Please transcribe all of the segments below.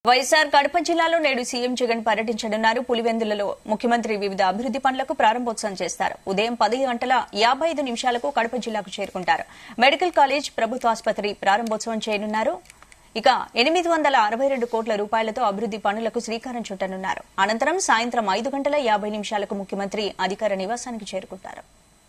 వైఎస్సార్ కడప జిల్లాలో నేడు సీఎం జగన్ పర్యటించనున్నారు పులివెందులలో ముఖ్యమంత్రి వివిధ అభివృద్ది పనులకు ప్రారంభోత్సవం చేస్తారు ఉదయం పది గంటల యాబై ఐదు నిమిషాలకు కడప జిల్లాకు చేరుకుంటారు మెడికల్ కాలేజ్ ప్రభుత్వ ఆసుపత్రి ప్రారంభోత్సవం చేయనున్నారు ఇక ఎనిమిది వందల అరవై రెండు కోట్ల రూపాయలతో అభివృద్ది పనులకు శ్రీకారం చుట్టనున్నారు అనంతరం సాయంత్రం ఐదు గంటల యాబై నిమిషాలకు ముఖ్యమంత్రి అధికార నివాసానికి చేరుకుంటారు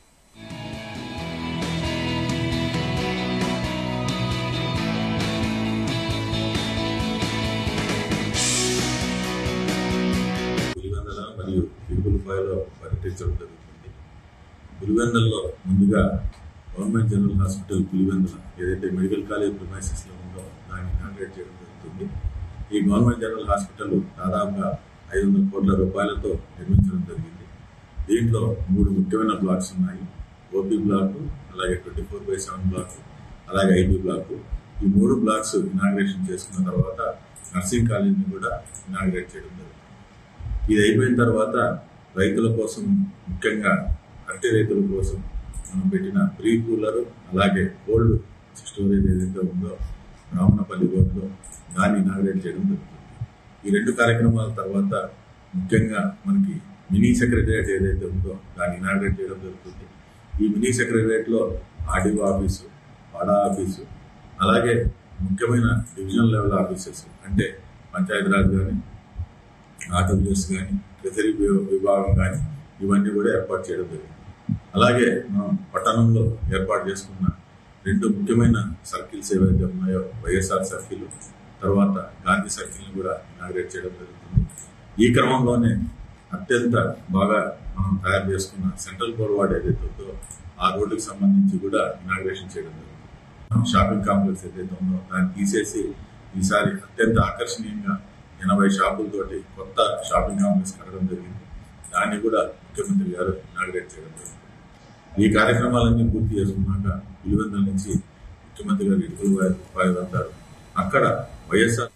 పులివెందల మరియు తిరుపులపాయలో పర్యటించడం జరుగుతుంది పులివెందల్లో ముందుగా గవర్నమెంట్ జనరల్ హాస్పిటల్ పులివెందుల ఏదైతే మెడికల్ కాలేజ్ ప్రిమైసెస్ లో ఉందో దాన్ని ఇనాగ్రేట్ చేయడం జరుగుతుంది ఈ గవర్నమెంట్ జనరల్ హాస్పిటల్ దాదాపుగా ఐదు వందల కోట్ల రూపాయలతో నిర్మించడం జరిగింది దీంట్లో మూడు ముఖ్యమైన బ్లాక్స్ ఉన్నాయి ఓపీ బ్లాక్ అలాగే twenty four by seven block అలాగే ఐబీ బ్లాక్ ఈ మూడు బ్లాక్స్ ఇనాగ్రేషన్ చేసుకున్న తర్వాత నర్సింగ్ కాలేజీని కూడా ఇనాగ్రేట్ చేయడం జరుగుతుంది ఇది అయిపోయిన తర్వాత రైతుల కోసం ముఖ్యంగా అరటి రైతుల కోసం మనం పెట్టిన ప్రీ కూలర్ అలాగే కోల్డ్ స్టోరేజ్ ఏదైతే ఉందో రామనపల్లి రోడ్లో దాన్ని ఇనాగ్రేట్ చేయడం జరుగుతుంది ఈ రెండు కార్యక్రమాల తర్వాత ముఖ్యంగా మనకి మినీ సెక్రటరియట్ ఏదైతే ఉందో దాన్ని ఇనాగ్రేట్ చేయడం జరుగుతుంది ఈ మినీ సెక్రటరియట్ లో ఆర్డీఓ ఆఫీసు వాడా ఆఫీసు అలాగే ముఖ్యమైన డివిజనల్ లెవెల్ ఆఫీసెస్ అంటే పంచాయతీరాజ్ కానీ ఆర్డబ్ల్యూఎస్ కానీ ట్రెజరీ విభాగం కానీ ఇవన్నీ కూడా ఏర్పాటు చేయడం జరిగింది అలాగే మనం పట్టణంలో ఏర్పాటు చేసుకున్న రెండు ముఖ్యమైన సర్కిల్స్ ఏవైతే ఉన్నాయో వైఎస్ఆర్ సర్కిల్ తర్వాత గాంధీ సర్కిల్ ని కూడా ఇనాగ్రేట్ చేయడం జరుగుతుంది ఈ క్రమంలోనే అత్యంత బాగా మనం తయారు చేసుకున్న సెంట్రల్ ఫోర్వార్డ్ ఏదైతే ఉందో ఆ రోడ్డుకి సంబంధించి కూడా ఇనాగ్రేషన్ చేయడం జరుగుతుంది షాపింగ్ కాంప్లెక్స్ ఏదైతే ఉందో దాన్ని తీసేసి ఈసారి అత్యంత ఆకర్షణీయంగా ఎనభై షాపులతోటి కొత్త షాపింగ్ కాంప్లెక్స్ కట్టడం జరిగింది దాన్ని కూడా ముఖ్యమంత్రి గారు ఇనాగ్రేట్ చేయడం జరిగింది ఈ కార్యక్రమాలన్నీ పూర్తి చేసుకున్నాక పులివెందుల నుంచి ముఖ్యమంత్రి గారు ఇటుకలు వెళ్తారు అక్కడ వైఎస్ఆర్